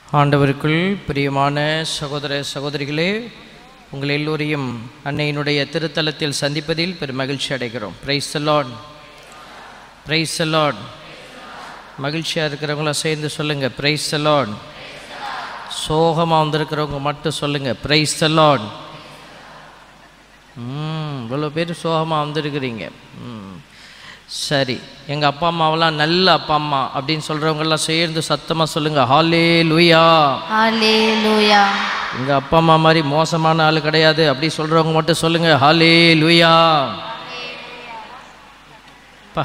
ஆண்டவருக்குள் பிரியமான சகோதர சகோதரிகளே உங்கள் எல்லோரையும் அன்னையினுடைய திருத்தலத்தில் சந்திப்பதில் பெரும் மகிழ்ச்சி அடைகிறோம் பிரைஸ் லார்ட் பிரைஸ் லார்ட் மகிழ்ச்சியாக இருக்கிறவங்களாம் சேர்ந்து சொல்லுங்கள் பிரைஸ் லார்ட் சோகமாக வந்திருக்கிறவங்க மட்டும் சொல்லுங்கள் பிரைஸ் லார்ட் ம் இவ்வளோ பேர் சோகமாக வந்திருக்கிறீங்க ம் சரி எங்கள் அப்பா அம்மாவெல்லாம் நல்ல அப்பா அம்மா அப்படின்னு சொல்கிறவங்கெல்லாம் சேர்ந்து சத்தமாக சொல்லுங்கள் ஹாலே லுயா ஹalleluya எங்கள் அப்பா அம்மா மாதிரி மோசமான ஆள் கிடையாது அப்படி சொல்கிறவங்க மட்டும் சொல்லுங்கள் ஹாலே லுயா பா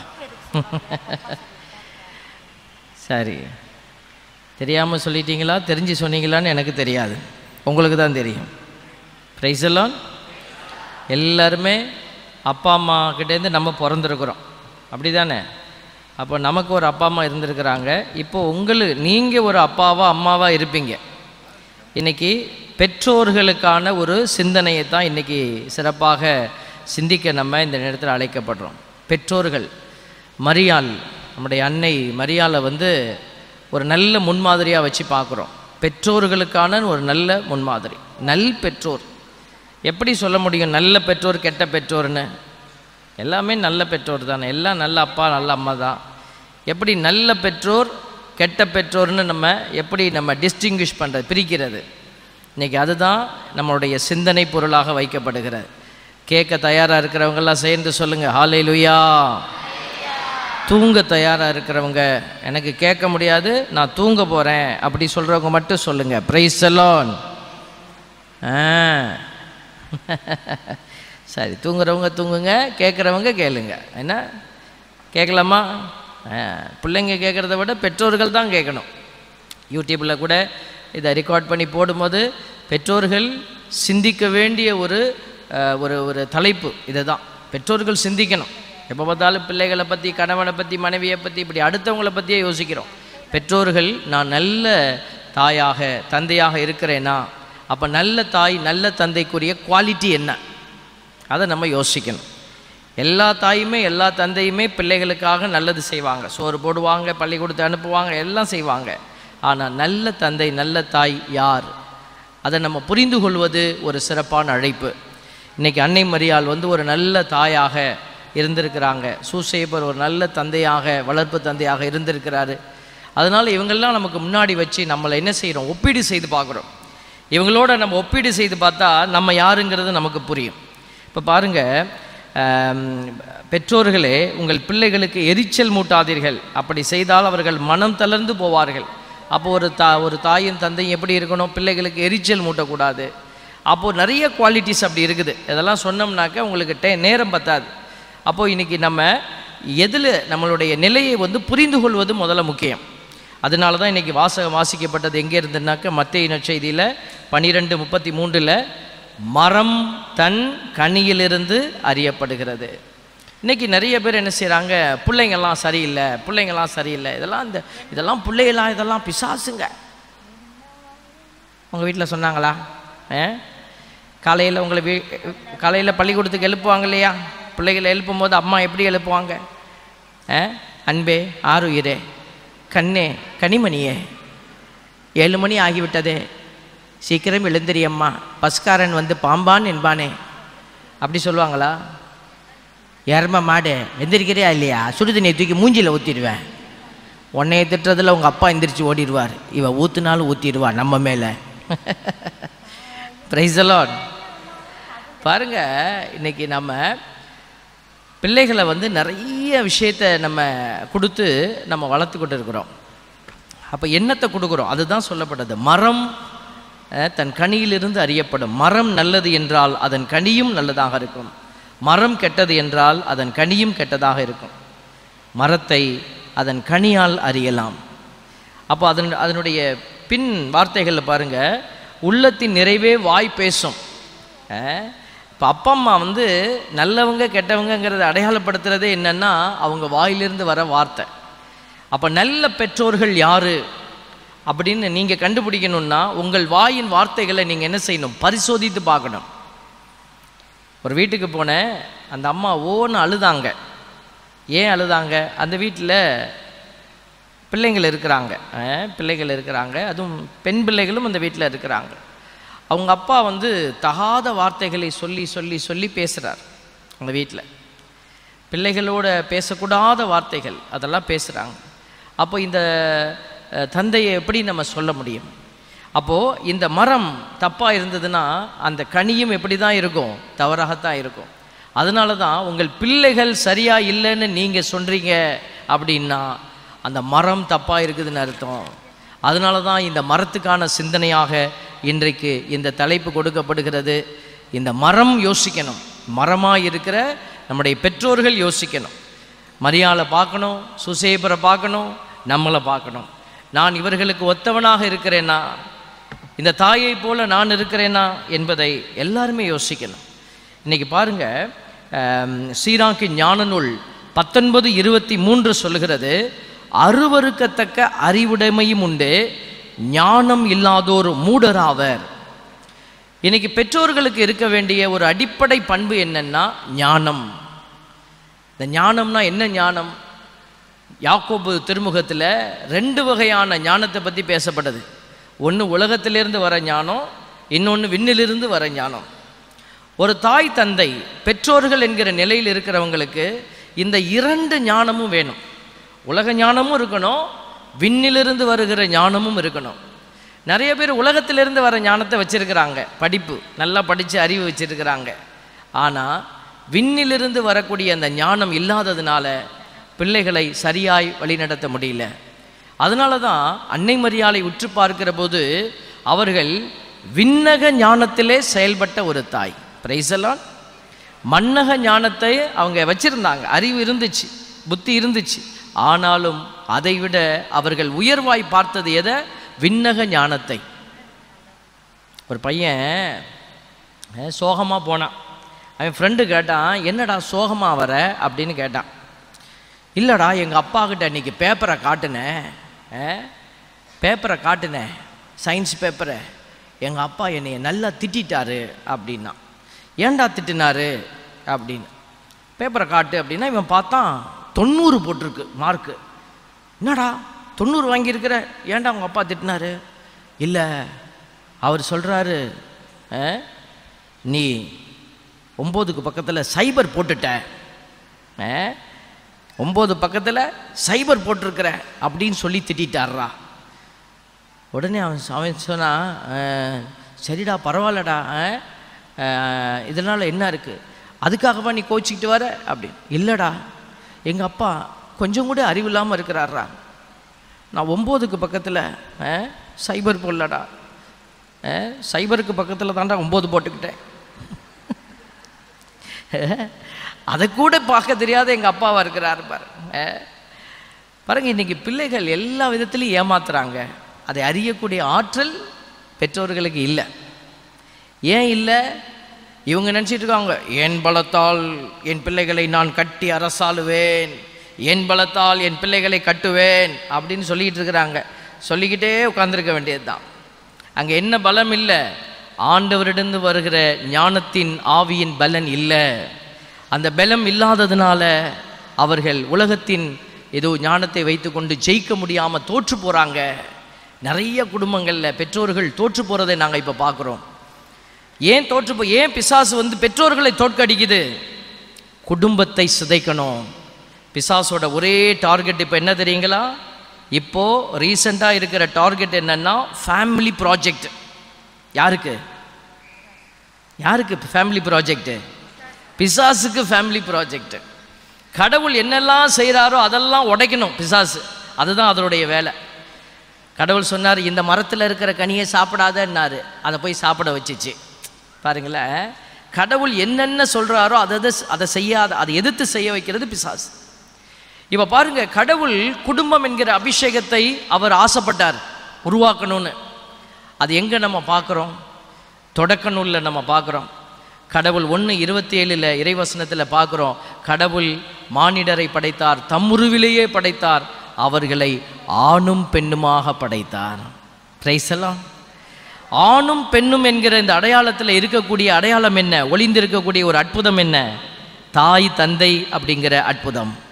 சரி தெரியாமல் சொல்லிட்டீங்களா தெரிஞ்சு சொன்னீங்களான்னு எனக்கு தெரியாது உங்களுக்கு தான் தெரியும் ப்ரைஸ் எல்லாம் எல்லாருமே அப்பா அம்மா கிட்டேருந்து நம்ம பிறந்திருக்கிறோம் அப்படி தானே அப்போ நமக்கு ஒரு அப்பா அம்மா இருந்திருக்கிறாங்க இப்போ உங்களுக்கு நீங்கள் ஒரு அப்பாவா அம்மாவா இருப்பீங்க இன்னைக்கு பெற்றோர்களுக்கான ஒரு சிந்தனையை தான் இன்னைக்கு சிறப்பாக சிந்திக்க நம்ம இந்த நேரத்தில் அழைக்கப்படுறோம் பெற்றோர்கள் மரியாள் நம்முடைய அன்னை மரியாளை வந்து ஒரு நல்ல முன்மாதிரியாக வச்சு பார்க்குறோம் பெற்றோர்களுக்கான ஒரு நல்ல முன்மாதிரி நல் பெற்றோர் எப்படி சொல்ல முடியும் நல்ல பெற்றோர் கெட்ட பெற்றோர்னு எல்லாமே நல்ல பெற்றோர் தானே எல்லாம் நல்ல அப்பா நல்ல அம்மா தான் எப்படி நல்ல பெற்றோர் கெட்ட பெற்றோர்னு நம்ம எப்படி நம்ம டிஸ்டிங்கிஷ் பண்ணுறது பிரிக்கிறது இன்றைக்கி அதுதான் நம்மளுடைய சிந்தனை பொருளாக வைக்கப்படுகிறது கேட்க தயாராக இருக்கிறவங்கெல்லாம் சேர்ந்து சொல்லுங்கள் ஹாலே லுயா தூங்க தயாராக இருக்கிறவங்க எனக்கு கேட்க முடியாது நான் தூங்க போகிறேன் அப்படி சொல்கிறவங்க மட்டும் சொல்லுங்கள் ப்ரைஸ் எல்லாம் ஆ சரி தூங்குறவங்க தூங்குங்க கேட்குறவங்க கேளுங்க என்ன கேட்கலாமா ஆ, பிள்ளைங்க கேட்குறத விட பெற்றோர்கள் தான் கேட்கணும் யூடியூப்பில் கூட இதை ரெக்கார்ட் பண்ணி போடும்போது பெற்றோர்கள் சிந்திக்க வேண்டிய ஒரு அஹ், ஒரு ஒரு தலைப்பு இதை தான் பெற்றோர்கள் சிந்திக்கணும் எப்போ பார்த்தாலும் பிள்ளைகளை பற்றி கணவனை பற்றி மனைவியை பற்றி இப்படி அடுத்தவங்களை பற்றியே யோசிக்கிறோம் பெற்றோர்கள் நான் நல்ல தாயாக தந்தையாக இருக்கிறேனா அப்போ நல்ல தாய் நல்ல தந்தைக்குரிய குவாலிட்டி என்ன அதை நம்ம யோசிக்கணும் எல்லா தாயுமே எல்லா தந்தையுமே பிள்ளைகளுக்காக நல்லது செய்வாங்க சோறு போடுவாங்க பள்ளிக்கூடத்தை அனுப்புவாங்க எல்லாம் செய்வாங்க ஆனால் நல்ல தந்தை நல்ல தாய் யார் அதை நம்ம புரிந்து கொள்வது ஒரு சிறப்பான அழைப்பு இன்றைக்கி அன்னை மரியாள் வந்து ஒரு நல்ல தாயாக இருந்திருக்கிறாங்க சூசேபர் ஒரு நல்ல தந்தையாக வளர்ப்பு தந்தையாக இருந்திருக்கிறாரு அதனால் இவங்கெல்லாம் நமக்கு முன்னாடி வச்சு நம்மளை என்ன செய்கிறோம் ஒப்பீடு செய்து பார்க்குறோம் இவங்களோட நம்ம ஒப்பீடு செய்து பார்த்தா நம்ம யாருங்கிறது நமக்கு புரியும் இப்போ பாருங்கள் பெற்றோர்களே உங்கள் பிள்ளைகளுக்கு எரிச்சல் மூட்டாதீர்கள் அப்படி செய்தால் அவர்கள் மனம் தளர்ந்து போவார்கள் அப்போ ஒரு தா ஒரு தாயும் தந்தையும் எப்படி இருக்கணும் பிள்ளைகளுக்கு எரிச்சல் மூட்டக்கூடாது அப்போது நிறைய குவாலிட்டிஸ் அப்படி இருக்குது இதெல்லாம் சொன்னோம்னாக்க உங்களுக்கு டே நேரம் பத்தாது அப்போது இன்றைக்கி நம்ம எதில் நம்மளுடைய நிலையை வந்து புரிந்து கொள்வது முதல்ல முக்கியம் அதனால தான் இன்றைக்கி வாசகம் வாசிக்கப்பட்டது எங்கே இருந்துனாக்க மத்திய நற்செய்தியில் பன்னிரெண்டு முப்பத்தி மூன்றில் மரம் தன் கனியிலிருந்து அறியப்படுகிறது இன்றைக்கி நிறைய பேர் என்ன செய்கிறாங்க பிள்ளைங்கள்லாம் சரியில்லை பிள்ளைங்கள்லாம் சரியில்லை இதெல்லாம் இந்த இதெல்லாம் பிள்ளைகளாம் இதெல்லாம் பிசாசுங்க உங்கள் வீட்டில் சொன்னாங்களா ஆ காலையில் உங்களை வீ காலையில் பள்ளிக்கூடத்துக்கு எழுப்புவாங்க இல்லையா பிள்ளைகளை எழுப்பும் போது அம்மா எப்படி எழுப்புவாங்க ஆ அன்பே ஆறுயிரே கண்ணே கனிமணியே ஏழு மணி ஆகிவிட்டதே சீக்கிரம் எழுந்திரியம்மா பஸ்காரன் வந்து பாம்பான் என்பானே அப்படி சொல்லுவாங்களா எரும மாடு எந்திரிக்கிறியா இல்லையா சுடுதண்ணியை தூக்கி மூஞ்சியில் ஊற்றிடுவேன் உன்னைய திட்டுறதுல உங்கள் அப்பா எந்திரிச்சு ஓடிடுவார் இவ ஊற்றுனாலும் ஊற்றிடுவா நம்ம மேலே ப்ரைஸலான் பாருங்க இன்னைக்கு நம்ம பிள்ளைகளை வந்து நிறைய விஷயத்தை நம்ம கொடுத்து நம்ம வளர்த்து கொண்டு இருக்கிறோம் அப்போ என்னத்தை கொடுக்குறோம் அதுதான் சொல்லப்பட்டது மரம் அஹ், தன் கனியிலிருந்து அறியப்படும் மரம் நல்லது என்றால் அதன் கனியும் நல்லதாக இருக்கும் மரம் கெட்டது என்றால் அதன் கனியும் கெட்டதாக இருக்கும் மரத்தை அதன் கனியால் அறியலாம் அப்போ அதன் அதனுடைய பின் வார்த்தைகளில் பாருங்க உள்ளத்தின் நிறைவே வாய் பேசும் இப்போ அப்பா அம்மா வந்து நல்லவங்க கெட்டவங்கங்கிறத அடையாளப்படுத்துறதே என்னன்னா அவங்க வாயிலிருந்து வர வார்த்தை அப்போ நல்ல பெற்றோர்கள் யாரு அப்படின்னு நீங்கள் கண்டுபிடிக்கணும்னா உங்கள் வாயின் வார்த்தைகளை நீங்கள் என்ன செய்யணும் பரிசோதித்து பார்க்கணும் ஒரு வீட்டுக்கு போனேன் அந்த அம்மா ஓன்னு அழுதாங்க ஏன் அழுதாங்க அந்த வீட்டில் பிள்ளைங்கள் இருக்கிறாங்க அஹ், பிள்ளைகள் இருக்கிறாங்க அதுவும் பெண் பிள்ளைகளும் அந்த வீட்டில் இருக்கிறாங்க அவங்க அப்பா வந்து தகாத வார்த்தைகளை சொல்லி சொல்லி சொல்லி பேசுகிறார் அந்த வீட்டில் பிள்ளைகளோட பேசக்கூடாத வார்த்தைகள் அதெல்லாம் பேசுகிறாங்க அப்போ இந்த அஹ், தந்தையை எப்படி நம்ம சொல்ல முடியும் அப்போது இந்த மரம் தப்பாக இருந்ததுன்னா அந்த கனியும் எப்படி தான் இருக்கும் தவறாகத்தான் இருக்கும் அதனால தான் உங்கள் பிள்ளைகள் சரியாக இல்லைன்னு நீங்கள் சொல்கிறீங்க அப்படின்னா அந்த மரம் தப்பாக இருக்குதுன்னு அர்த்தம் அதனால தான் இந்த மரத்துக்கான சிந்தனையாக இன்றைக்கு இந்த தலைப்பு கொடுக்கப்படுகிறது இந்த மரம் யோசிக்கணும் மரமாக இருக்கிற நம்முடைய பெற்றோர்கள் யோசிக்கணும் மரியாதை பார்க்கணும் சுசேபரை பார்க்கணும் நம்மளை பார்க்கணும் நான் இவர்களுக்கு ஒத்தவனாக இருக்கிறேனா இந்த தாயை போல நான் இருக்கிறேனா என்பதை எல்லாருமே யோசிக்கணும் இன்னைக்கு பாருங்க ஆம், சீராக்கி ஞான நூல் பத்தொன்பது இருபத்தி மூன்று சொல்லுகிறது அருவருக்கத்தக்க அறிவுடைமையும் உண்டு ஞானம் இல்லாதோர் மூடராவர் இன்னைக்கு பெற்றோர்களுக்கு இருக்க வேண்டிய ஒரு அடிப்படை பண்பு என்னன்னா ஞானம் இந்த ஞானம்னா என்ன ஞானம் யாக்கோபு திருமுகத்தில் ரெண்டு வகையான ஞானத்தை பற்றி பேசப்படுது ஒன்று உலகத்திலிருந்து வர ஞானம் இன்னொன்று விண்ணிலிருந்து வர ஞானம் ஒரு தாய் தந்தை பெற்றோர்கள் என்கிற நிலையில் இருக்கிறவங்களுக்கு இந்த இரண்டு ஞானமும் வேணும் உலக ஞானமும் இருக்கணும் விண்ணிலிருந்து வருகிற ஞானமும் இருக்கணும் நிறைய பேர் உலகத்திலிருந்து வர ஞானத்தை வச்சிருக்கிறாங்க படிப்பு நல்லா படித்து அறிவு வச்சிருக்கிறாங்க ஆனால் விண்ணிலிருந்து வரக்கூடிய அந்த ஞானம் இல்லாததுனால பிள்ளைகளை சரியாய் வழிநடத்த முடியல அதனால தான் அன்னை மரியாதை உற்று பார்க்கிற போது அவர்கள் விண்ணக ஞானத்திலே செயல்பட்ட ஒரு தாய் பிரைசலான் மன்னக ஞானத்தை அவங்க வச்சிருந்தாங்க அறிவு இருந்துச்சு புத்தி இருந்துச்சு ஆனாலும் அதைவிட அவர்கள் உயர்வாய் பார்த்தது எதை விண்ணக ஞானத்தை ஒரு பையன் சோகமாக போனான் அவன் ஃப்ரெண்டு கேட்டான் என்னடா சோகமாக வர அப்படின்னு கேட்டான் இல்லைடா எங்கள் அப்பா கிட்ட இன்னைக்கு பேப்பரை காட்டுனேன் பேப்பரை காட்டுனேன் சயின்ஸ் பேப்பரை எங்கள் அப்பா என்னைய நல்லா திட்டிட்டாரு அப்படின்னா ஏன்டா திட்டினாரு அப்படின்னு பேப்பரை காட்டு அப்படின்னா இவன் பார்த்தான் தொண்ணூறு போட்டிருக்கு மார்க்கு என்னடா தொண்ணூறு வாங்கியிருக்கிற ஏன்டா உங்கள் அப்பா திட்டினாரு இல்லை அவர் சொல்கிறாரு நீ ஒம்போதுக்கு பக்கத்தில் சைபர் போட்டுட்ட ஆ? ஒம்பது பக்கத்தில் சைபர் போட்டிருக்கிற அப்படின்னு சொல்லி திட்டாடுறா உடனே அவன் சொ- அவன் சொன்னான் "அஹ், சரிடா பரவாயில்லடா அஹ், அஹ், இதனால் என்ன இருக்குது அதுக்காகவா நீ கோச்சிக்கிட்டு வர அப்படி இல்லைடா எங்கள் அப்பா கொஞ்சம் கூட அறிவு இல்லாமல் இருக்கிறாரா நான் ஒம்போதுக்கு பக்கத்தில் சைபர் போடலடா அஹ், சைபருக்கு பக்கத்தில் தான்டா ஒம்பது போட்டுக்கிட்டேன் அதை கூட பார்க்க தெரியாத எங்கள் அப்பாவா இருக்கிறாரு பாரு அஹ். பாருங்க இன்னைக்கு பிள்ளைகள் எல்லா விதத்திலையும் ஏமாத்துறாங்க அதை அறியக்கூடிய ஆற்றல் பெற்றோர்களுக்கு இல்லை ஏன் இல்லை இவங்க நினச்சிட்டு இருக்காங்க என் பலத்தால் என் பிள்ளைகளை நான் கட்டி அரசாளுவேன் என் பலத்தால் என் பிள்ளைகளை கட்டுவேன் அப்படின்னு சொல்லிக்கிட்டு இருக்கிறாங்க சொல்லிக்கிட்டே உட்காந்துருக்க வேண்டியது தான் அங்கே என்ன பலம் இல்லை ஆண்டவரிடந்து வருகிற ஞானத்தின் ஆவியின் பலன் இல்லை அந்த பலம் இல்லாததுனால அவர்கள் உலகத்தின் ஏதோ ஞானத்தை வைத்துக்கொண்டு ஜெயிக்க முடியாமல் தோற்று போகிறாங்க நிறைய குடும்பங்களில் பெற்றோர்கள் தோற்று போகிறதை நாங்கள் இப்போ பார்க்குறோம் ஏன் தோற்று போ ஏன் பிசாசு வந்து பெற்றோர்களை தோற்கடிக்குது குடும்பத்தை சிதைக்கணும் பிசாசோட ஒரே டார்கெட் இப்போ என்ன தெரியுங்களா இப்போ ரீசெண்டாக இருக்கிற டார்கெட் என்னன்னா ஃபேமிலி ப்ராஜெக்ட் யாருக்கு யாருக்கு ஃபேமிலி ப்ராஜெக்ட் பிசாசுக்கு ஃபேமிலி ப்ராஜெக்ட் கடவுள் என்னெல்லாம் செய்கிறாரோ அதெல்லாம் உடைக்கணும் பிசாசு அதுதான் அதனுடைய வேலை கடவுள் சொன்னார் இந்த மரத்தில் இருக்கிற கனியை சாப்பிடாதன்னாரு அதை போய் சாப்பிட வச்சுச்சு பாருங்களேன் கடவுள் என்னென்ன சொல்கிறாரோ அதை அதை அதை செய்யாத அதை எதிர்த்து செய்ய வைக்கிறது பிசாசு இப்போ பாருங்க கடவுள் குடும்பம் என்கிற அபிஷேகத்தை அவர் ஆசைப்பட்டார் உருவாக்கணும்னு அது எங்கே நம்ம பார்க்குறோம் தொடக்க நூலில் நம்ம பார்க்குறோம் கடவுள் ஒன்று இருபத்தி ஏழில் இறைவசனத்தில் பார்க்குறோம் கடவுள் மானிடரை படைத்தார் தம்முருவிலேயே படைத்தார் அவர்களை ஆணும் பெண்ணுமாக படைத்தார் பிரைசலாம் ஆணும் பெண்ணும் என்கிற இந்த அடையாளத்தில் இருக்கக்கூடிய அடையாளம் என்ன ஒளிந்திருக்கக்கூடிய ஒரு அற்புதம் என்ன தாய் தந்தை அப்படிங்கிற அற்புதம்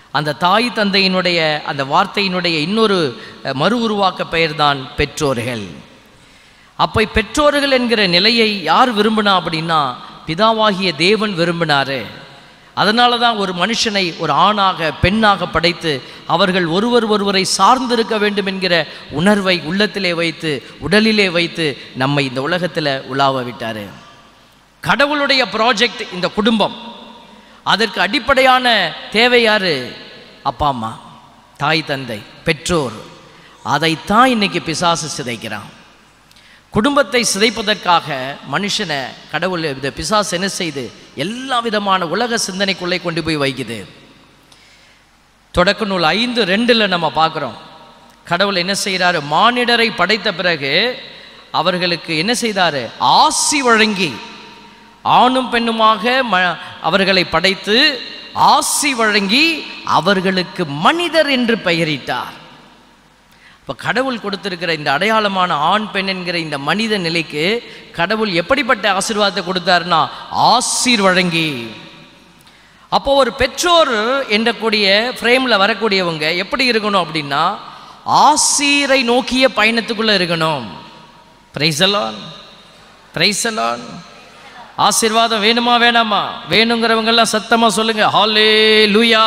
அந்த தாய் தந்தையினுடைய அந்த வார்த்தையினுடைய இன்னொரு அஹ், மறு உருவாக்க பெயர்தான் பெற்றோர்கள் அப்போ பெற்றோர்கள் என்கிற நிலையை யார் விரும்பினா அப்படின்னா பிதாவாகிய தேவன் விரும்பினாரு அதனால தான் ஒரு மனுஷனை ஒரு ஆணாக பெண்ணாக படைத்து அவர்கள் ஒருவர் ஒருவரை சார்ந்திருக்க வேண்டும் என்கிற உணர்வை உள்ளத்திலே வைத்து உடலிலே வைத்து நம்மை இந்த உலகத்தில் உலாவ விட்டார் கடவுளுடைய ப்ராஜெக்ட் இந்த குடும்பம் அதற்கு அடிப்படையான தேவை யாரு அப்பா அம்மா தாய் தந்தை பெற்றோர் அதைத்தான் இன்னைக்கு பிசாசு சிதைக்கிறான் குடும்பத்தை சிதைப்பதற்காக மனுஷனை கடவுள் இந்த பிசாசு என்ன செய்து எல்லா விதமான உலக சிந்தனைக்குள்ளே கொண்டு போய் வைக்குது தொடக்க நூல் ஐந்து ரெண்டில் நம்ம பார்க்குறோம் கடவுள் என்ன செய்கிறாரு மானிடரை படைத்த பிறகு அவர்களுக்கு என்ன செய்தாரு ஆசி வழங்கி ஆணும் பெண்ணுமாக ம அவர்களை படைத்து ஆசி வழங்கி அவர்களுக்கு மனிதர் என்று பெயரிட்டார் இப்போ கடவுள் கொடுத்திருக்கிற இந்த அடையாளமான ஆண் பெண் என்கிற இந்த மனித நிலைக்கு கடவுள் எப்படிப்பட்ட ஆசீர்வாதத்தை கொடுத்தாருன்னா ஆசீர் வழங்கி அப்போ ஒரு பெற்றோர் என்றக்கூடிய ஃப்ரேமில் வரக்கூடியவங்க எப்படி இருக்கணும் அப்படின்னா ஆசீரை நோக்கிய பயணத்துக்குள்ளே இருக்கணும் பிரைசலான் பிரைசலான் ஆசீர்வாதம் வேணுமா வேணாமா வேணுங்கிறவங்கெல்லாம் சத்தமாக சொல்லுங்க ஹாலே லூயா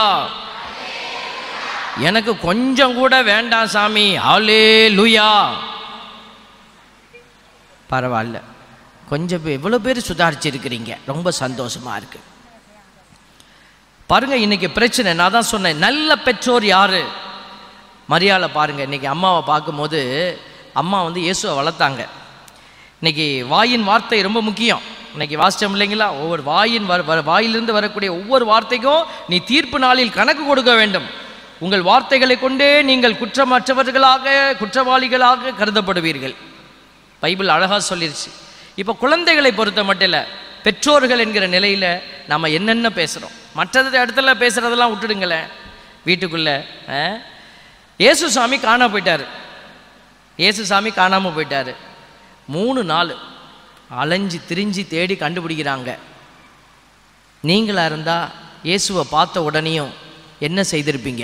எனக்கு கொஞ்சம் கூட வேண்டாம் சாமி ஹாலே லூயா பரவாயில்ல கொஞ்சம் பேர் எவ்வளோ பேர் சுதாரிச்சிருக்கிறீங்க ரொம்ப சந்தோஷமா இருக்கு பாருங்க இன்னைக்கு பிரச்சனை நான் தான் சொன்னேன் நல்ல பெற்றோர் யாரு மரியாதை பாருங்க இன்னைக்கு அம்மாவை பார்க்கும்போது அம்மா வந்து இயேசுவை வளர்த்தாங்க இன்னைக்கு வாயின் வார்த்தை ரொம்ப முக்கியம் இன்னைக்கு வாசிச்சோம் இல்லைங்களா ஒவ்வொரு வாயின் வர வர- வாயிலிருந்து வரக்கூடிய ஒவ்வொரு வார்த்தைக்கும் நீ தீர்ப்பு நாளில் கணக்கு கொடுக்க வேண்டும் உங்கள் வார்த்தைகளை கொண்டே நீங்கள் குற்றமற்றவர்களாக குற்றவாளிகளாக கருதப்படுவீர்கள் பைபிள் அழகாக சொல்லிருச்சு இப்போ குழந்தைகளை பொறுத்த மட்டும் இல்லை பெற்றோர்கள் என்கிற நிலையில் நம்ம என்னென்ன பேசுகிறோம் மற்றது இடத்துல பேசுகிறதெல்லாம் விட்டுடுங்களேன் வீட்டுக்குள்ளே இயேசு சாமி காணா போயிட்டார் இயேசு சாமி காணாமல் போயிட்டார் மூணு நாள் அலைஞ்சு திரிஞ்சு தேடி கண்டுபிடிக்கிறாங்க நீங்களா இருந்தால் இயேசுவை பார்த்த உடனேயும் என்ன செய்திருப்பீங்க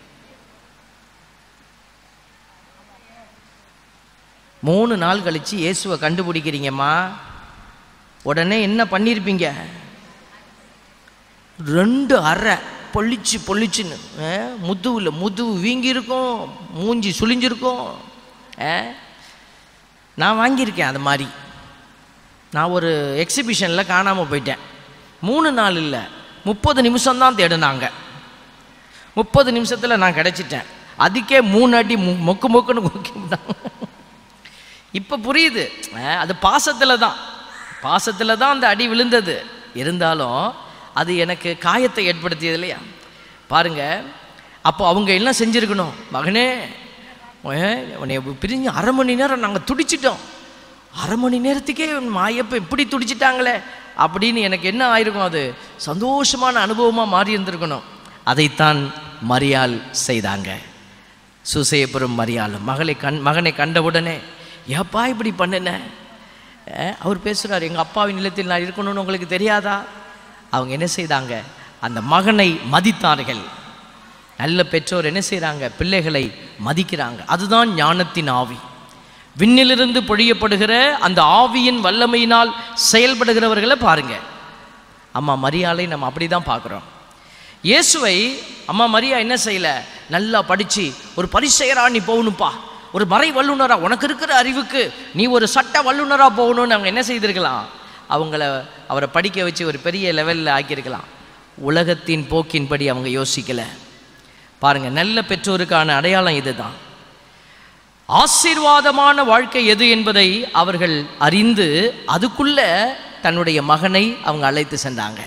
மூணு நாள் கழித்து இயேசுவை கண்டுபிடிக்கிறீங்கம்மா உடனே என்ன பண்ணியிருப்பீங்க ரெண்டு அறை பொள்ளிச்சு பொள்ளிச்சுன்னு அஹ், முதுகுல முதுகு வீங்கியிருக்கும் மூஞ்சி சுளிஞ்சிருக்கும் அஹ். நான் வாங்கியிருக்கேன் அது மாதிரி நான் ஒரு எக்ஸிபிஷனில் காணாமல் போயிட்டேன் மூணு நாள் இல்லை முப்பது நிமிஷம்தான் தேடினாங்க முப்பது நிமிஷத்தில் நான் கிடச்சிட்டேன் அதுக்கே மூணு அடி மு- மொக்கு மொக்குன்னு கொக்கிவிட்டாங்க இப்போ புரியுது அஹ், அது பாசத்தில் தான் பாசத்தில் தான் அந்த அடி விழுந்தது இருந்தாலும் அது எனக்கு காயத்தை ஏற்படுத்தியது இல்லையா பாருங்க அப்போ அவங்க என்ன செஞ்சுருக்கணும் மகனே அஹ், உன்னை பிரிஞ்சு அரை மணி நேரம் நாங்கள் துடிச்சிட்டோம் அரை மணி நேரத்துக்கே உன் மாயப்ப இப்படி துடிச்சிட்டாங்களே அப்படின்னு எனக்கு என்ன ஆயிருக்கும் அது சந்தோஷமான அனுபவமாக மாறி இருந்திருக்கணும் அதைத்தான் மரியாள் செய்தாங்க சுசேபுரம் மரியாளும் மகளை கண் மகனை கண்டவுடனே ஏப்பா இப்படி பண்ணுன அஹ், அவர் பேசுகிறார் எங்கள் அப்பாவின் நிலத்தில் நான் இருக்கணும்னு உங்களுக்கு தெரியாதா அவங்க என்ன செய்தாங்க அந்த மகனை மதித்தார்கள் நல்ல பெற்றோர் என்ன செய்கிறாங்க பிள்ளைகளை மதிக்கிறாங்க அதுதான் ஞானத்தின் ஆவி விண்ணிலிருந்து பொழியப்படுகிற அந்த ஆவியின் வல்லமையினால் செயல்படுகிறவர்களை பாருங்க அம்மா மரியாதை நம்ம அப்படி தான் பார்க்குறோம் இயேசுவை அம்மா மரியா என்ன செய்யல நல்லா படித்து ஒரு பரிசெயரா நீ போகணும்ப்பா ஒரு மறை வல்லுனரா உனக்கு இருக்கிற அறிவுக்கு நீ ஒரு சட்ட வல்லுனரா போகணும்னு அவங்க என்ன செய்திருக்கலாம் அவங்கள அவரை படிக்க வச்சு ஒரு பெரிய லெவலில் ஆக்கியிருக்கலாம் உலகத்தின் போக்கின்படி அவங்க யோசிக்கல பாருங்க நல்ல பெற்றோருக்கான அடையாளம் இதுதான் ஆசீர்வாதமான வாழ்க்கை எது என்பதை அவர்கள் அறிந்து அதுக்குள்ள தன்னுடைய மகனை அவங்க அழைத்து சென்றாங்க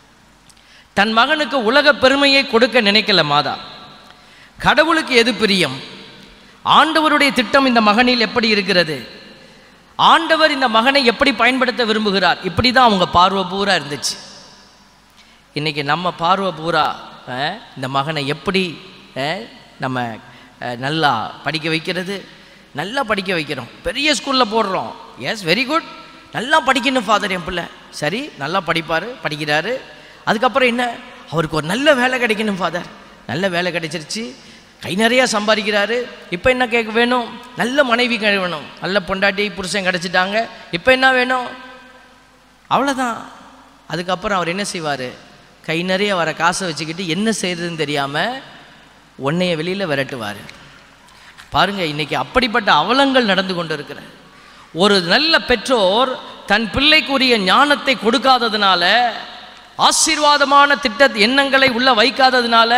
தன் மகனுக்கு உலக பெருமையை கொடுக்க நினைக்கல மாதா கடவுளுக்கு எது பிரியம் ஆண்டவருடைய திட்டம் இந்த மகனில் எப்படி இருக்கிறது ஆண்டவர் இந்த மகனை எப்படி பயன்படுத்த விரும்புகிறார் இப்படி தான் அவங்க பார்வை பூரா இருந்துச்சு இன்னைக்கு நம்ம பார்வை பூரா அஹ், இந்த மகனை எப்படி அஹ், நம்ம அஹ், நல்லா படிக்க வைக்கிறது நல்லா படிக்க வைக்கிறோம் பெரிய ஸ்கூலில் போடுறோம் எஸ் வெரி குட் நல்லா படிக்கணும் ஃபாதர் என் பிள்ளை சரி நல்லா படிப்பார் படிக்கிறாரு அதுக்கப்புறம் என்ன அவருக்கு ஒரு நல்ல வேலை கிடைக்கணும் ஃபாதர் நல்ல வேலை கிடைச்சிருச்சு கை நிறையா சம்பாதிக்கிறாரு இப்போ என்ன கேட்க வேணும் நல்ல மனைவி கிடை- வேணும் நல்ல பொண்டாட்டி புருஷன் கிடச்சிட்டாங்க இப்போ என்ன வேணும் அவ்வளோதான் அதுக்கப்புறம் அவர் என்ன செய்வார் கை நிறைய வர காசை வச்சுக்கிட்டு என்ன செய்யறதுன்னு தெரியாமல் உன்னைய வெளியில் விரட்டுவார் பாருங்க இன்னைக்கு அப்படிப்பட்ட அவலங்கள் நடந்து கொண்டு இருக்கிற ஒரு நல்ல பெற்றோர் தன் பிள்ளைக்குரிய ஞானத்தை கொடுக்காததுனால ஆசீர்வாதமான திட்ட எண்ணங்களை உள்ள வைக்காததுனால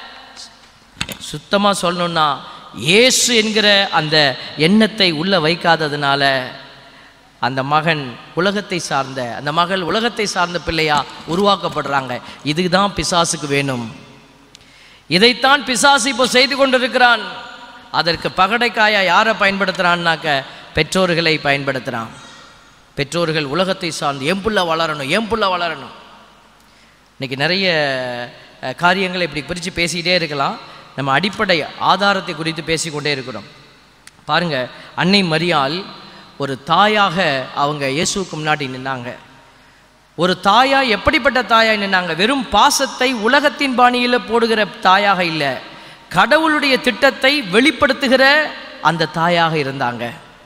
சுத்தமாக சொல்லணும்னா இயேசு என்கிற அந்த எண்ணத்தை உள்ள வைக்காததுனால அந்த மகன் உலகத்தை சார்ந்த அந்த மகள் உலகத்தை சார்ந்த பிள்ளையா உருவாக்கப்படுறாங்க இதுக்கு தான் பிசாசுக்கு வேணும் இதைத்தான் பிசாசு இப்போ செய்து கொண்டிருக்கிறான் அதற்கு பகடைக்காயா யாரை பயன்படுத்துகிறான்னாக்க பெற்றோர்களை பயன்படுத்துகிறான் பெற்றோர்கள் உலகத்தை சார்ந்து என் புள்ள வளரணும் என் புள்ள வளரணும் இன்னைக்கு நிறைய அஹ், காரியங்களை இப்படி பிரித்து பேசிக்கிட்டே இருக்கலாம் நம்ம அடிப்படை ஆதாரத்தை குறித்து பேசிக்கொண்டே இருக்கிறோம் பாருங்க அன்னை மரியாள் ஒரு தாயாக அவங்க இயேசுவுக்கு முன்னாடி நின்னாங்க ஒரு தாயா எப்படிப்பட்ட தாயாய் நின்னாங்க வெறும் பாசத்தை உலகத்தின் பாணியில் போடுகிற தாயாக இல்லை கடவுளுடைய திட்டத்தை வெளிப்படுத்துகிற அந்த தாயாக இருந்தாங்க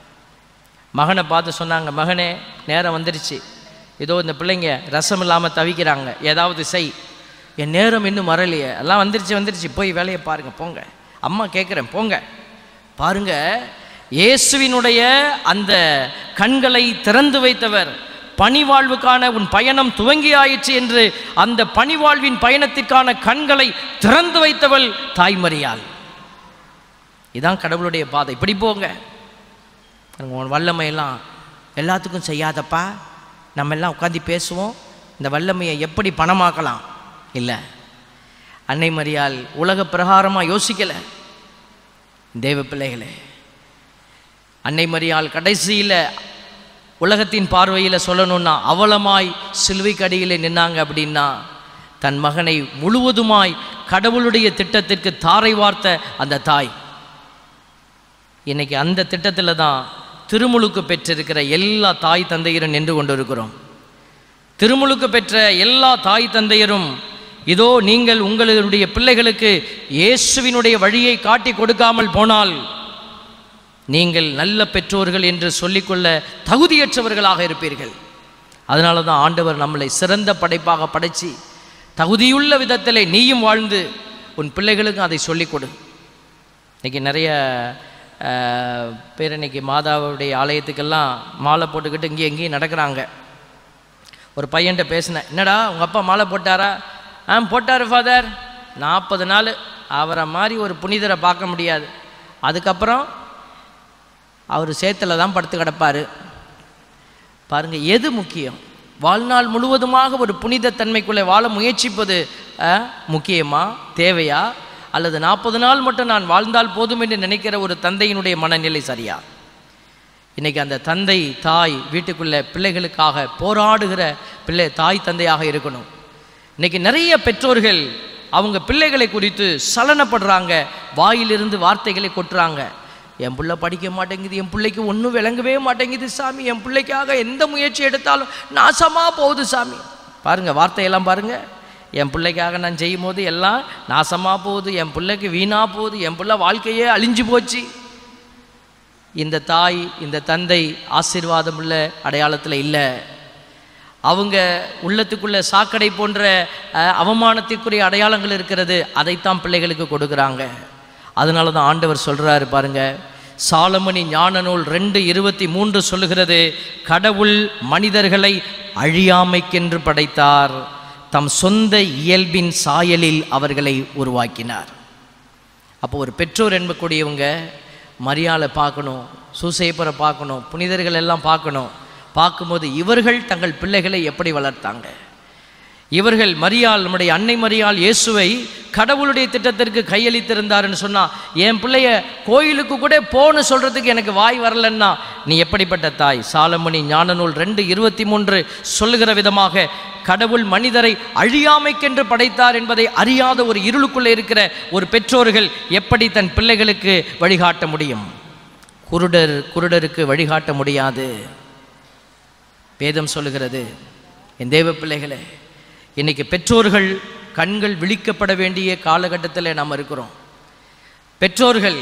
மகனை பார்த்து சொன்னாங்க மகனே நேரம் வந்துருச்சு ஏதோ இந்த பிள்ளைங்க ரசம் இல்லாமல் தவிக்கிறாங்க ஏதாவது செய் என் நேரம் இன்னும் வரலையே எல்லாம் வந்துருச்சு வந்துருச்சு போய் வேலையை பாருங்க போங்க அம்மா கேட்குறேன் போங்க பாருங்க இயேசுவினுடைய அந்த கண்களை திறந்து வைத்தவர் பணிவாழ்வுக்கான உன் பயணம் துவங்கியாயிற்று என்று அந்த பணிவாழ்வின் பயணத்திற்கான கண்களை திறந்து வைத்தவள் தாய்மறியாள் இதான் கடவுளுடைய பாதை இப்படி போங்க பாருங்க, உன் வல்லமையெல்லாம் எல்லாத்துக்கும் செய்யாதப்பா நம்ம எல்லாம் உட்காந்து பேசுவோம் இந்த வல்லமையை எப்படி பணமாக்கலாம் இல்லை அன்னை மரியாள் உலக பிரகாரமாக யோசிக்கலை தேவ பிள்ளைகளே அன்னை மரியாள் கடைசியில் உலகத்தின் பார்வையில் சொல்லணும்னா அவலமாய் சிலுவைக்கு அடியிலே நின்னாங்க அப்படின்னா தன் மகனை முழுவதுமாய் கடவுளுடைய திட்டத்திற்கு தாரை வார்த்த அந்த தாய் இன்னைக்கு அந்த திட்டத்தில் தான் திருமுழுக்கு பெற்றிருக்கிற எல்லா தாய் தந்தையரும் நின்று கொண்டிருக்கிறோம் திருமுழுக்கு பெற்ற எல்லா தாய் தந்தையரும் இதோ நீங்கள் உங்களுடைய பிள்ளைகளுக்கு இயேசுவினுடைய வழியை காட்டி கொடுக்காமல் போனால் நீங்கள் நல்ல பெற்றோர்கள் என்று சொல்லிக்கொள்ள தகுதியற்றவர்களாக இருப்பீர்கள் அதனால தான் ஆண்டவர் நம்மளை சிறந்த படைப்பாக படைச்சி தகுதியுள்ள விதத்திலே நீயும் வாழ்ந்து உன் பிள்ளைகளுக்கும் அதை சொல்லிக் கொடு இன்னைக்கு நிறைய அஹ், பேர் இன்னைக்கு மாதாவுடைய ஆலயத்துக்கெல்லாம் மாலை போட்டுக்கிட்டு இங்கேயும் எங்கேயும் நடக்கிறாங்க ஒரு பையன்கிட்ட பேசினேன் என்னடா உங்கள் அப்பா மாலை போட்டாரா ஆ போட்டார் ஃபாதர் நாற்பது நாள் அவரை மாதிரி ஒரு புனிதரை பார்க்க முடியாது அதுக்கப்புறம் அவர் சேத்துல தான் படுத்து கிடப்பார் பாருங்க எது முக்கியம் வாழ்நாள் முழுவதுமாக ஒரு புனித தன்மைக்குள்ளே வாழ முயற்சிப்பது அஹ், முக்கியமா தேவையா அல்லது நாற்பது நாள் மட்டும் நான் வாழ்ந்தால் போதும் என்று நினைக்கிற ஒரு தந்தையினுடைய மனநிலை சரியா இன்னைக்கு அந்த தந்தை தாய் வீட்டுக்குள்ள பிள்ளைகளுக்காக போராடுகிற பிள்ளை தாய் தந்தையாக இருக்கணும் இன்னைக்கு நிறைய பெற்றோர்கள் அவங்க பிள்ளைகளை குறித்து சலனப்படுறாங்க வாயிலிருந்து வார்த்தைகளை கொட்டுறாங்க என் பிள்ளை படிக்க மாட்டேங்குது என் பிள்ளைக்கு ஒன்றும் விளங்கவே மாட்டேங்குது சாமி என் பிள்ளைக்காக எந்த முயற்சி எடுத்தாலும் நாசமாக போகுது சாமி பாருங்க வார்த்தையெல்லாம் பாருங்க என் பிள்ளைக்காக நான் செய்யும் போது எல்லாம் நாசமாக போகுது என் பிள்ளைக்கு வீணாக போகுது என் பிள்ளை வாழ்க்கையே அழிஞ்சு போச்சு இந்த தாய் இந்த தந்தை ஆசீர்வாதம் உள்ள அடையாளத்தில் இல்லை அவங்க உள்ளத்துக்குள்ள சாக்கடை போன்ற அஹ், அவமானத்திற்குரிய அடையாளங்கள் இருக்கிறது அதைத்தான் பிள்ளைகளுக்கு கொடுக்குறாங்க அதனால தான் ஆண்டவர் சொல்றாரு பாருங்க சாலமணி ஞான நூல் ரெண்டு இருபத்தி மூன்று சொல்லுகிறது கடவுள் மனிதர்களை அழியாமைக்கென்று படைத்தார் தம் சொந்த இயல்பின் சாயலில் அவர்களை உருவாக்கினார் அப்போ ஒரு பெற்றோர் என்பக்கூடியவங்க மரியாதை பார்க்கணும் சூசைப்பரை பார்க்கணும் புனிதர்கள் எல்லாம் பார்க்கணும் பார்க்கும்போது இவர்கள் தங்கள் பிள்ளைகளை எப்படி வளர்த்தாங்க இவர்கள் மரியாள் நம்முடைய அன்னை மரியாள் இயேசுவை கடவுளுடைய திட்டத்திற்கு கையளித்திருந்தாருன்னு சொன்னா என் பிள்ளைய கோயிலுக்கு கூட போன்னு சொல்றதுக்கு எனக்கு வாய் வரலன்னா நீ எப்படிப்பட்ட தாய் சாலமணி ஞான நூல் ரெண்டு இருபத்தி மூன்று சொல்லுகிற விதமாக கடவுள் மனிதரை அழியாமைக்கென்று படைத்தார் என்பதை அறியாத ஒரு இருளுக்குள்ளே இருக்கிற ஒரு பெற்றோர்கள் எப்படி தன் பிள்ளைகளுக்கு வழிகாட்ட முடியும் குருடர் குருடருக்கு வழிகாட்ட முடியாது வேதம் சொல்லுகிறது என் தேவ பிள்ளைகளே இன்னைக்கு பெற்றோர்கள் கண்கள் விழிக்கப்பட வேண்டிய காலகட்டத்தில் நாம் இருக்கிறோம் பெற்றோர்கள்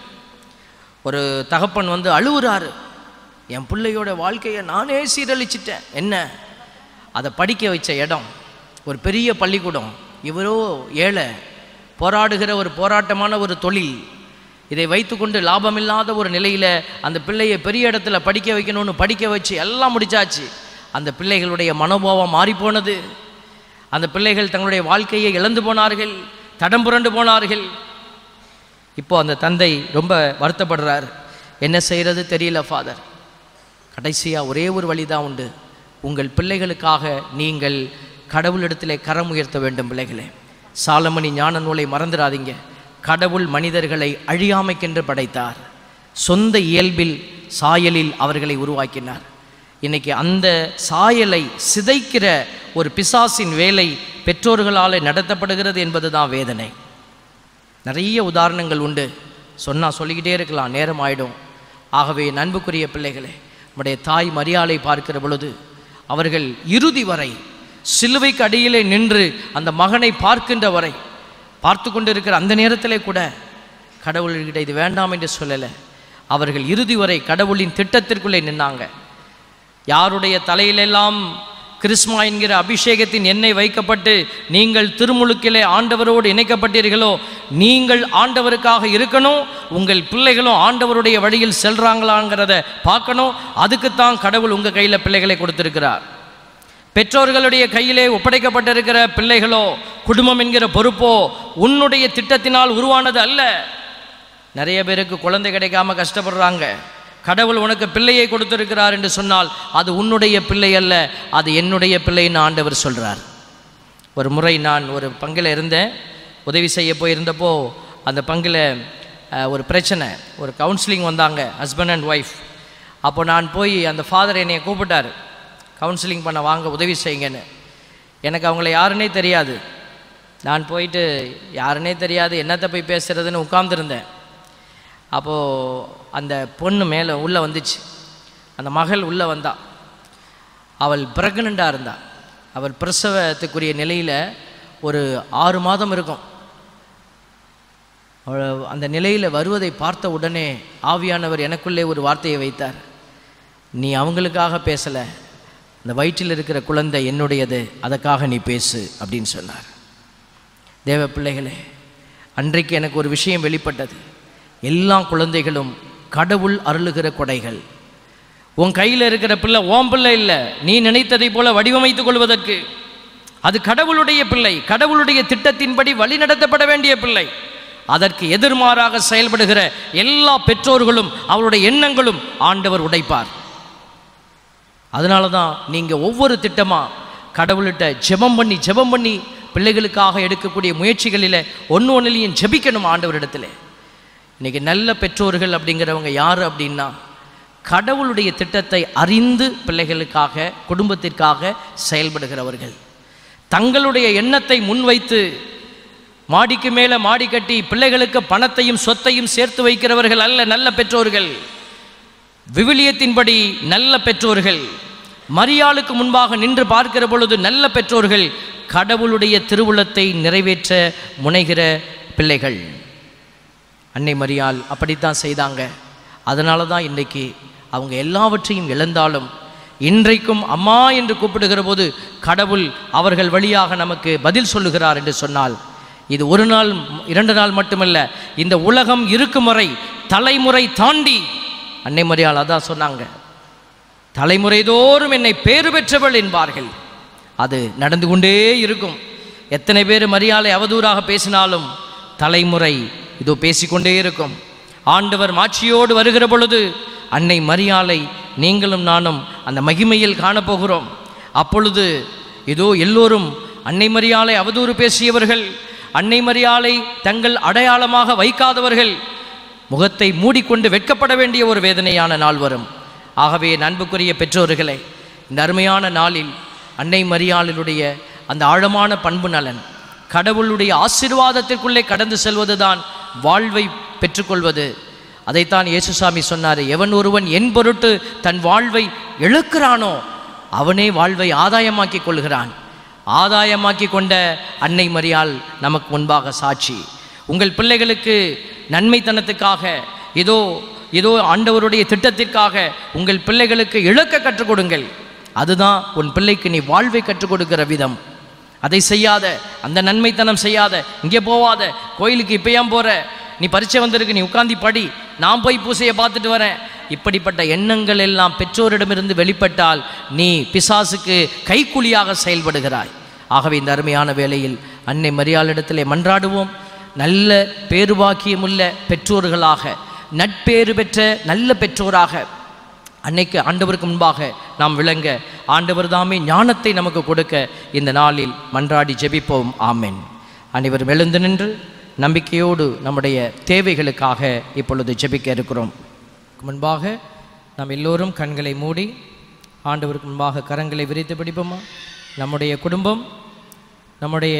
ஒரு தகப்பன் வந்து அழுவுறாரு என் பிள்ளையோட வாழ்க்கையை நானே சீரழிச்சிட்டேன் என்ன அதை படிக்க வச்ச இடம் ஒரு பெரிய பள்ளிக்கூடம் இவரோ ஏழை போராடுகிற ஒரு போராட்டமான ஒரு தொழில் இதை வைத்துக்கொண்டு லாபமில்லாத ஒரு நிலையில் அந்த பிள்ளையை பெரிய இடத்துல படிக்க வைக்கணும்னு படிக்க வச்சு எல்லாம் முடிச்சாச்சு அந்த பிள்ளைகளுடைய மனோபாவம் மாறிப்போனது அந்த பிள்ளைகள் தங்களுடைய வாழ்க்கையை இழந்து போனார்கள் தடம் புரண்டு போனார்கள் இப்போ அந்த தந்தை ரொம்ப வருத்தப்படுறார் என்ன செய்கிறது தெரியல ஃபாதர் கடைசியாக ஒரே ஒரு வழி தான் உண்டு உங்கள் பிள்ளைகளுக்காக நீங்கள் கடவுளிடத்திலே கரம் உயர்த்த வேண்டும் பிள்ளைகளே சாலமணி ஞான நூலை மறந்துடாதீங்க கடவுள் மனிதர்களை அழியாமைக்கென்று படைத்தார் சொந்த இயல்பில் சாயலில் அவர்களை உருவாக்கினார் இன்னைக்கு அந்த சாயலை சிதைக்கிற ஒரு பிசாசின் வேலை பெற்றோர்களால் நடத்தப்படுகிறது என்பதுதான் வேதனை நிறைய உதாரணங்கள் உண்டு சொன்னால் சொல்லிக்கிட்டே இருக்கலாம் நேரம் ஆயிடும் ஆகவே நண்புக்குரிய பிள்ளைகளே நம்முடைய தாய் மரியாதை பார்க்கிற பொழுது அவர்கள் இறுதி வரை சிலுவைக்கு அடியிலே நின்று அந்த மகனை பார்க்கின்ற வரை பார்த்து கொண்டிருக்கிற அந்த நேரத்திலே கூட கடவுள்கிட்ட இது வேண்டாம் என்று சொல்லலை அவர்கள் இறுதி வரை கடவுளின் திட்டத்திற்குள்ளே நின்னாங்க யாருடைய தலையிலெல்லாம் கிறிஸ்மா என்கிற அபிஷேகத்தின் எண்ணெய் வைக்கப்பட்டு நீங்கள் திருமுழுக்கிலே ஆண்டவரோடு இணைக்கப்பட்டீர்களோ நீங்கள் ஆண்டவருக்காக இருக்கணும் உங்கள் பிள்ளைகளும் ஆண்டவருடைய வழியில் செல்றாங்களாங்கிறத பார்க்கணும் அதுக்குத்தான் கடவுள் உங்கள் கையில் பிள்ளைகளை கொடுத்திருக்கிறார் பெற்றோர்களுடைய கையிலே ஒப்படைக்கப்பட்டிருக்கிற பிள்ளைகளோ குடும்பம் என்கிற பொறுப்போ உன்னுடைய திட்டத்தினால் உருவானது அல்ல நிறைய பேருக்கு குழந்தை கிடைக்காம கஷ்டப்படுறாங்க கடவுள் உனக்கு பிள்ளையை கொடுத்திருக்கிறார் என்று சொன்னால் அது உன்னுடைய பிள்ளை அல்ல அது என்னுடைய பிள்ளைன்னு ஆண்டவர் சொல்றார் ஒரு முறை நான் ஒரு பங்கில் இருந்தேன் உதவி செய்ய போயிருந்தப்போ அந்த பங்கில் அஹ், ஒரு பிரச்சனை ஒரு கவுன்சிலிங் வந்தாங்க ஹஸ்பண்ட் அண்ட் ஒய்ஃப் அப்போ நான் போய் அந்த ஃபாதர் என்னைய கூப்பிட்டார் கவுன்சிலிங் பண்ண வாங்க உதவி செய்யுங்கன்னு எனக்கு அவங்கள யாருன்னே தெரியாது நான் போயிட்டு யாருன்னே தெரியாது என்னத்தை போய் பேசுறதுன்னு உட்கார்ந்துருந்தேன் அப்போது அந்த பொண்ணு மேலே உள்ளே வந்துச்சு அந்த மகள் உள்ளே வந்தா அவள் பிரெக்னண்ட்டாக இருந்தா அவள் பிரசவத்துக்குரிய நிலையில் ஒரு ஆறு மாதம் இருக்கும் அவள் அந்த நிலையில் வருவதை பார்த்த உடனே ஆவியானவர் எனக்குள்ளே ஒரு வார்த்தையை வைத்தார் நீ அவங்களுக்காக பேசலை அந்த வயிற்றில் இருக்கிற குழந்தை என்னுடையது அதற்காக நீ பேசு அப்படின்னு சொன்னார் தேவ பிள்ளைகளே அன்றைக்கு எனக்கு ஒரு விஷயம் வெளிப்பட்டது எல்லா குழந்தைகளும் கடவுள் அருளுகிற கொடைகள் உன் கையில் இருக்கிற பிள்ளை ஓம் பிள்ளை இல்லை நீ நினைத்ததை போல வடிவமைத்துக் கொள்வதற்கு அது கடவுளுடைய பிள்ளை கடவுளுடைய திட்டத்தின்படி வழி நடத்தப்பட வேண்டிய பிள்ளை அதற்கு எதிர்மாறாக செயல்படுகிற எல்லா பெற்றோர்களும் அவருடைய எண்ணங்களும் ஆண்டவர் உடைப்பார் அதனால தான் நீங்கள் ஒவ்வொரு திட்டமாக கடவுள்கிட்ட ஜெபம் பண்ணி ஜெபம் பண்ணி பிள்ளைகளுக்காக எடுக்கக்கூடிய முயற்சிகளில் ஒன்று ஒன்றுலையும் ஜெபிக்கணும் ஆண்டவரிடத்துல இன்னைக்கு நல்ல பெற்றோர்கள் அப்படிங்கிறவங்க யார் அப்படின்னா கடவுளுடைய திட்டத்தை அறிந்து பிள்ளைகளுக்காக குடும்பத்திற்காக செயல்படுகிறவர்கள் தங்களுடைய எண்ணத்தை முன்வைத்து மாடிக்கு மேலே மாடி கட்டி பிள்ளைகளுக்கு பணத்தையும் சொத்தையும் சேர்த்து வைக்கிறவர்கள் அல்ல நல்ல பெற்றோர்கள் விவிலியத்தின்படி நல்ல பெற்றோர்கள் மரியாளுக்கு முன்பாக நின்று பார்க்கிற பொழுது நல்ல பெற்றோர்கள் கடவுளுடைய திருவுளத்தை நிறைவேற்ற முனைகிற பிள்ளைகள் அன்னை மரியாள் அப்படித்தான் செய்தாங்க அதனால தான் இன்றைக்கு அவங்க எல்லாவற்றையும் இழந்தாலும் இன்றைக்கும் அம்மா என்று கூப்பிடுகிற போது கடவுள் அவர்கள் வழியாக நமக்கு பதில் சொல்லுகிறார் என்று சொன்னால் இது ஒரு நாள் இரண்டு நாள் மட்டுமல்ல இந்த உலகம் இருக்கும் வரை தலைமுறை தாண்டி அன்னை மரியாள் அதான் சொன்னாங்க தலைமுறை தோறும் என்னை பேறு பெற்றவள் என்பார்கள் அது நடந்து கொண்டே இருக்கும் எத்தனை பேர் மரியாதை அவதூறாக பேசினாலும் தலைமுறை இதோ பேசிக்கொண்டே இருக்கும் ஆண்டவர் மாட்சியோடு வருகிற பொழுது அன்னை மரியாளை நீங்களும் நானும் அந்த மகிமையில் காணப்போகிறோம் அப்பொழுது இதோ எல்லோரும் அன்னை மரியாளை அவதூறு பேசியவர்கள் அன்னை மரியாளை தங்கள் அடையாளமாக வைக்காதவர்கள் முகத்தை மூடிக்கொண்டு வெட்கப்பட வேண்டிய ஒரு வேதனையான நாள் வரும் ஆகவே நண்புக்குரிய பெற்றோர்களே இந்த அருமையான நாளில் அன்னை மரியாளினுடைய அந்த ஆழமான பண்பு நலன் கடவுளுடைய ஆசீர்வாதத்திற்குள்ளே கடந்து செல்வதுதான் வாழ்வை பெற்றுக்கொள்வது அதைத்தான் இயேசுசாமி சொன்னார் எவன் ஒருவன் என் பொருட்டு தன் வாழ்வை இழக்கிறானோ அவனே வாழ்வை ஆதாயமாக்கிக் கொள்கிறான் ஆதாயமாக்கி கொண்ட அன்னை மரியாள் நமக்கு முன்பாக சாட்சி உங்கள் பிள்ளைகளுக்கு நன்மைத்தனத்துக்காக ஏதோ ஏதோ ஆண்டவருடைய திட்டத்திற்காக உங்கள் பிள்ளைகளுக்கு இழக்க கற்றுக் கொடுங்கள் அதுதான் உன் பிள்ளைக்கு நீ வாழ்வை கற்றுக் கொடுக்கிற விதம் அதை செய்யாத அந்த நன்மைத்தனம் செய்யாத இங்கே போவாத கோயிலுக்கு இப்போ ஏன் போகிற நீ பரீட்சை வந்திருக்கு நீ உட்காந்து படி நான் போய் பூசையை பார்த்துட்டு வரேன் இப்படிப்பட்ட எண்ணங்கள் எல்லாம் பெற்றோரிடமிருந்து வெளிப்பட்டால் நீ பிசாசுக்கு கைக்கூலியாக செயல்படுகிறாய் ஆகவே இந்த அருமையான வேளையில் அன்னை மரியாளிடத்திலே மன்றாடுவோம் நல்ல பேருபாக்கியமுள்ள பெற்றோர்களாக நட்பேறு பெற்ற நல்ல பெற்றோராக அன்னைக்கு ஆண்டவருக்கு முன்பாக நாம் விளங்க ஆண்டவர் தாமே ஞானத்தை நமக்கு கொடுக்க இந்த நாளில் மன்றாடி ஜெபிப்போம் ஆமென் அனைவரும் எழுந்து நின்று நம்பிக்கையோடு நம்முடைய தேவைகளுக்காக இப்பொழுது ஜெபிக்க இருக்கிறோம் முன்பாக நாம் எல்லோரும் கண்களை மூடி ஆண்டவருக்கு முன்பாக கரங்களை விரித்து பிடிப்போமா நம்முடைய குடும்பம் நம்முடைய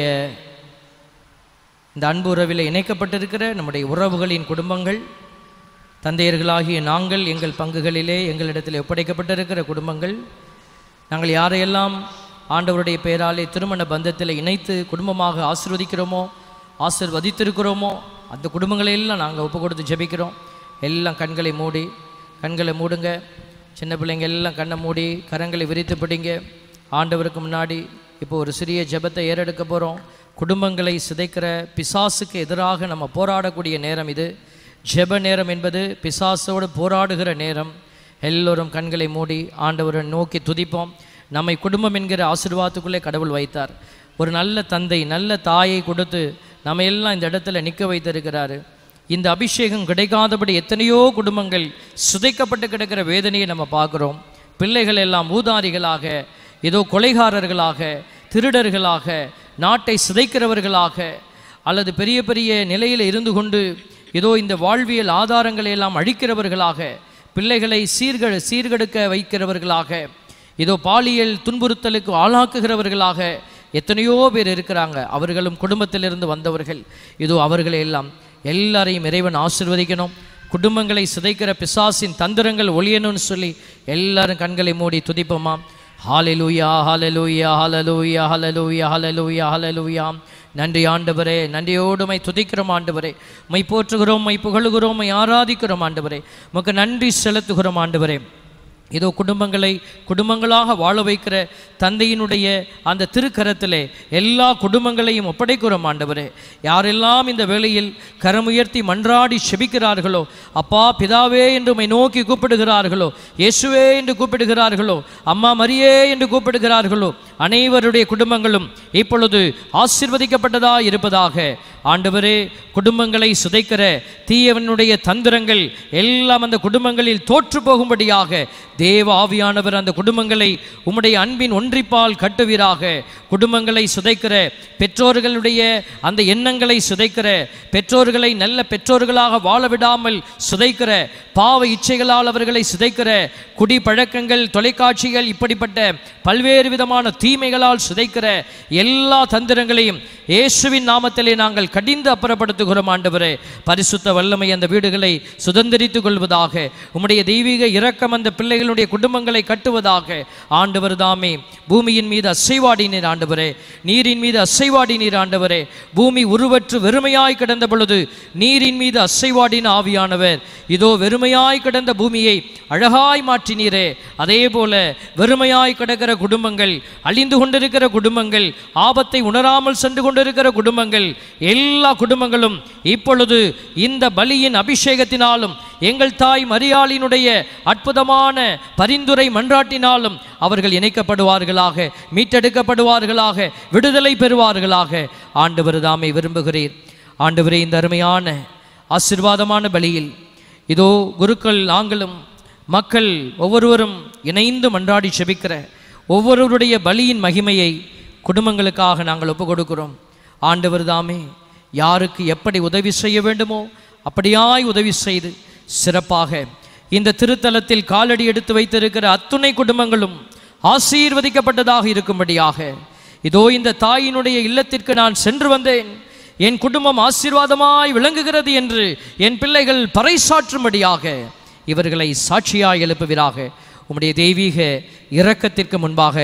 இந்த அன்பு உறவில் இணைக்கப்பட்டிருக்கிற நம்முடைய உறவுகளின் குடும்பங்கள் தந்தையர்களாகிய நாங்கள் எங்கள் பங்குகளிலே எங்களிடத்தில் ஒப்படைக்கப்பட்டிருக்கிற குடும்பங்கள் நாங்கள் யாரையெல்லாம் ஆண்டவருடைய பெயராலே திருமண பந்தத்தில் இணைத்து குடும்பமாக ஆசீர்வதிக்கிறோமோ ஆசிர்வதித்திருக்கிறோமோ அந்த குடும்பங்களை எல்லாம் நாங்கள் ஒப்பு கொடுத்து ஜெபிக்கிறோம் எல்லாம் கண்களை மூடி கண்களை மூடுங்க சின்ன பிள்ளைங்க எல்லாம் கண்ணை மூடி கரங்களை விரித்து பிடிங்க ஆண்டவருக்கு முன்னாடி இப்போ ஒரு சிறிய ஜெபத்தை ஏறெடுக்க போகிறோம் குடும்பங்களை சிதைக்கிற பிசாசுக்கு எதிராக நம்ம போராடக்கூடிய நேரம் இது ஜெப நேரம் என்பது பிசாசோடு போராடுகிற நேரம் எல்லோரும் கண்களை மூடி ஆண்டவரை நோக்கி துதிப்போம் நம்மை குடும்பம் என்கிற ஆசீர்வாதத்துக்குள்ளே கடவுள் வைத்தார் ஒரு நல்ல தந்தை நல்ல தாயை கொடுத்து நம்ம எல்லாம் இந்த இடத்துல நிற்க வைத்திருக்கிறாரு இந்த அபிஷேகம் கிடைக்காதபடி எத்தனையோ குடும்பங்கள் சுதைக்கப்பட்டு கிடக்கிற வேதனையை நம்ம பார்க்குறோம் பிள்ளைகள் எல்லாம் ஊதாரிகளாக ஏதோ கொலைகாரர்களாக திருடர்களாக நாட்டை சிதைக்கிறவர்களாக அல்லது பெரிய பெரிய நிலையில் இருந்து கொண்டு ஏதோ இந்த வாழ்வியல் ஆதாரங்களை எல்லாம் அழிக்கிறவர்களாக பிள்ளைகளை சீர்க சீர்கெடுக்க வைக்கிறவர்களாக ஏதோ பாலியல் துன்புறுத்தலுக்கு ஆளாக்குகிறவர்களாக எத்தனையோ பேர் இருக்கிறாங்க அவர்களும் குடும்பத்திலிருந்து வந்தவர்கள் இதோ அவர்களை எல்லாம் எல்லாரையும் இறைவன் ஆசிர்வதிக்கணும் குடும்பங்களை சிதைக்கிற பிசாசின் தந்திரங்கள் ஒளியணும்னு சொல்லி எல்லாரும் கண்களை மூடி துதிப்போமா ஹாலெலூயா ஹாலெலூயா ஹாலலூயா ஹாலலூயா ஹாலலூயா ஹாலலூயா நன்றி ஆண்டவரே நன்றியோடு மை துதிக்கிறோம் ஆண்டவரே மை போற்றுகிறோம் மை புகழுகிறோம் மை ஆராதிக்கிறோம் ஆண்டவரே உமக்கு நன்றி செலுத்துகிறோம் ஆண்டவரே இதோ குடும்பங்களை குடும்பங்களாக வாழ வைக்கிற தந்தையினுடைய அந்த திருக்கரத்திலே எல்லா குடும்பங்களையும் ஒப்படைக்கிறோம் ஆண்டவரே யாரெல்லாம் இந்த வேளையில் கரமுயர்த்தி மன்றாடி செபிக்கிறார்களோ அப்பா பிதாவே என்று உம்மை நோக்கி கூப்பிடுகிறார்களோ இயேசுவே என்று கூப்பிடுகிறார்களோ அம்மா மரியே என்று கூப்பிடுகிறார்களோ அனைவருடைய குடும்பங்களும் இப்பொழுது ஆசிர்வதிக்கப்பட்டதா இருப்பதாக ஆண்டவரே குடும்பங்களை சுதைக்கிற தீயவனுடைய தந்திரங்கள் எல்லாம் அந்த குடும்பங்களில் தோற்று போகும்படியாக தேவ ஆவியானவர் அந்த குடும்பங்களை உம்முடைய அன்பின் ஒன்றிப்பால் கட்டுவீராக குடும்பங்களை சுதைக்கிற பெற்றோர்களுடைய அந்த எண்ணங்களை சுதைக்கிற பெற்றோர்களை நல்ல பெற்றோர்களாக வாழ விடாமல் சுதைக்கிற பாவ இச்சைகளால் அவர்களை சிதைக்கிற குடி பழக்கங்கள் தொலைக்காட்சிகள் இப்படிப்பட்ட பல்வேறு விதமான தீமைகளால் சிதைக்கிற எல்லா தந்திரங்களையும் இயேசுவின் நாமத்திலே நாங்கள் கடிந்து அப்புறப்படுத்துகிறோம் ஆண்டவரே பரிசுத்த வல்லமை அந்த வீடுகளை சுதந்திரித்துக் கொள்வதாக உம்முடைய தெய்வீக இரக்கம் அந்த பிள்ளைகளுடைய குடும்பங்களை கட்டுவதாக ஆண்டவர் தாமே பூமியின் மீது அசைவாடினீர் ஆண்டவரே நீரின் மீது அசைவாடினீர் ஆண்டவரே பூமி உருவற்று வெறுமையாய் கிடந்த பொழுது நீரின் மீது அசைவாடின ஆவியானவர் இதோ வெறுமையாய் கிடந்த பூமியை அழகாய் மாற்றினீரே அதே போல வெறுமையாய் கிடக்கிற குடும்பங்கள் அழிந்து கொண்டிருக்கிற குடும்பங்கள் ஆபத்தை உணராமல் சென்று கொண்டிருக்கிற குடும்பங்கள் எல்லா குடும்பங்களும் இப்பொழுது இந்த பலியின் அபிஷேகத்தினாலும் எங்கள் தாய் மரியாளினுடைய அற்புதமான பரிந்துரை மன்றாட்டினாலும் அவர்கள் இணைக்கப்படுவார்களாக மீட்டெடுக்கப்படுவார்களாக விடுதலை பெறுவார்களாக ஆண்டவர் தாமை விரும்புகிறீர் ஆண்டவரே இந்த அருமையான ஆசிர்வாதமான பலியில் இதோ குருக்கள் நாங்களும் மக்கள் ஒவ்வொருவரும் இணைந்து மன்றாடி செபிக்கிற ஒவ்வொருவருடைய பலியின் மகிமையை குடும்பங்களுக்காக நாங்கள் ஒப்பு கொடுக்கிறோம் ஆண்டவர் தாமே யாருக்கு எப்படி உதவி செய்ய வேண்டுமோ அப்படியாய் உதவி செய்து சிறப்பாக இந்த திருத்தலத்தில் காலடி எடுத்து வைத்திருக்கிற அத்துணை குடும்பங்களும் ஆசீர்வதிக்கப்பட்டதாக இருக்கும்படியாக இதோ இந்த தாயினுடைய இல்லத்திற்கு நான் சென்று வந்தேன் என் குடும்பம் ஆசீர்வாதமாய் விளங்குகிறது என்று என் பிள்ளைகள் பறைசாற்றும்படியாக இவர்களை சாட்சியாய் எழுப்புவீராக உம்முடைய தெய்வீக இரக்கத்திற்கு முன்பாக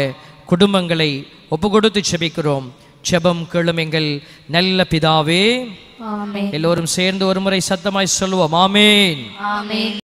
குடும்பங்களை ஒப்பு கொடுத்து செபிக்கிறோம் ஜெபம் கேளும் எங்கள் நல்ல பிதாவே ஆமென் எல்லோரும் சேர்ந்து ஒரு முறை சத்தமாய் சொல்லுவோம் ஆமேன் ஆமென்